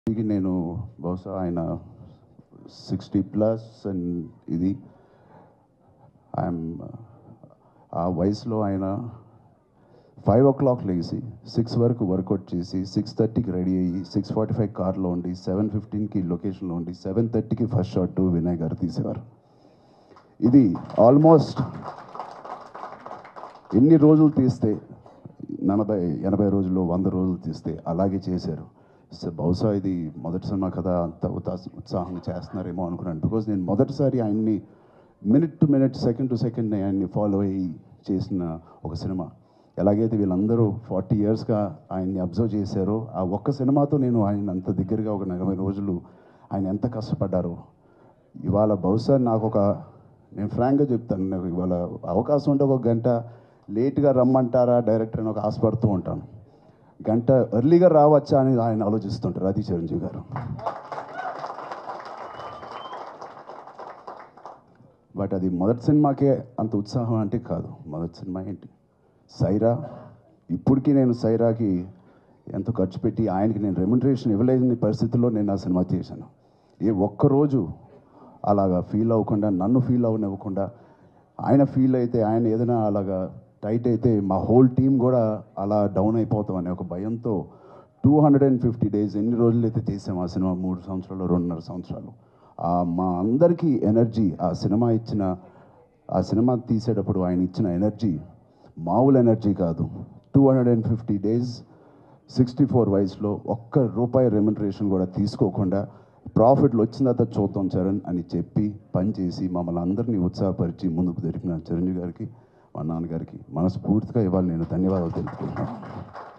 ఇది నేను బహుశా ఆయన సిక్స్టీ ప్లస్ అండ్ ఇది ఐఎమ్ ఆ వయసులో ఆయన ఫైవ్ ఓ క్లాక్ లేచి సిక్స్ వరకు వర్కౌట్ చేసి సిక్స్ థర్టీకి రెడీ అయ్యి సిక్స్ ఫార్టీ ఫైవ్ కార్లో ఉండి సెవెన్ ఫిఫ్టీన్కి లొకేషన్లో ఉండి సెవెన్ థర్టీకి ఫస్ట్ షాట్ వినయ్ గారు తీసేవారు ఇది ఆల్మోస్ట్ ఎన్ని రోజులు తీస్తే నలభై ఎనభై రోజులు వంద రోజులు తీస్తే అలాగే చేశారు సో బహుశా ఇది మొదటి సినిమా కదా అంత ఉత్సా- ఉత్సాహంగా చేస్తున్నారేమో అనుకున్నాను బికాజ్ నేను మొదటిసారి ఆయన్ని minute to minute second to second ఆయన్ని ఫాలో అయ్యి చేసిన ఒక సినిమా ఎలాగైతే వీళ్ళందరూ ఫార్టీ ఇయర్స్గా ఆయన్ని అబ్జర్వ్ చేశారో ఆ ఒక్క సినిమాతో నేను ఆయన అంత దగ్గరగా ఒక నలభై రోజులు ఆయన ఎంత కష్టపడ్డారో ఇవాళ బహుశా నాకు ఒక నేను ఫ్రాంక్గా చెప్తాను నాకు ఇవాళ అవకాశం ఉంటే ఒక గంట లేట్గా రమ్మంటారా డైరెక్టర్ అని ఒక ఆశపడుతూ ఉంటాను గంట ఎర్లీగా రావచ్చా అని ఆయన ఆలోచిస్తుంటారు అది చిరంజీవి గారు బట్ అది మొదటి సినిమాకే అంత ఉత్సాహం అంటే కాదు మొదటి సినిమా ఏంటి సైరా ఇప్పటికీ నేను సైరాకి ఎంతో ఖర్చు పెట్టి ఆయనకి నేను రెమ్యునరేషన్ ఇవ్వలేని పరిస్థితుల్లో నేను ఆ సినిమా చేశాను ఏ ఒక్కరోజు అలాగా ఫీల్ అవ్వకుండా నన్ను ఫీల్ అవ్వనివ్వకుండా ఆయన ఫీల్ అయితే ఆయన ఏదైనా అలాగా టైట్ అయితే మా హోల్ టీం కూడా అలా డౌన్ అయిపోతాం అనే ఒక భయంతో two hundred and fifty days ఎన్ని రోజులు అయితే చేసాం ఆ సినిమా మూడు సంవత్సరాలు రెండున్నర సంవత్సరాలు ఆ మా అందరికీ ఎనర్జీ ఆ సినిమా ఇచ్చిన ఆ సినిమా తీసేటప్పుడు ఆయన ఇచ్చిన ఎనర్జీ మామూలు ఎనర్జీ కాదు two hundred and fifty days sixty four వయసులో ఒక్క రూపాయి రెమ్యునరేషన్ కూడా తీసుకోకుండా ప్రాఫిట్లు వచ్చిన తర్వాత చూద్దాం చరణ్ అని చెప్పి పనిచేసి మమ్మల్ని అందరినీ ఉత్సాహపరిచి ముందుకు జరిపిన చిరంజీవి గారికి మా నాన్నగారికి మనస్ఫూర్తిగా ఇవాళ నేను ధన్యవాదాలు తెలుపుకుంటున్నాను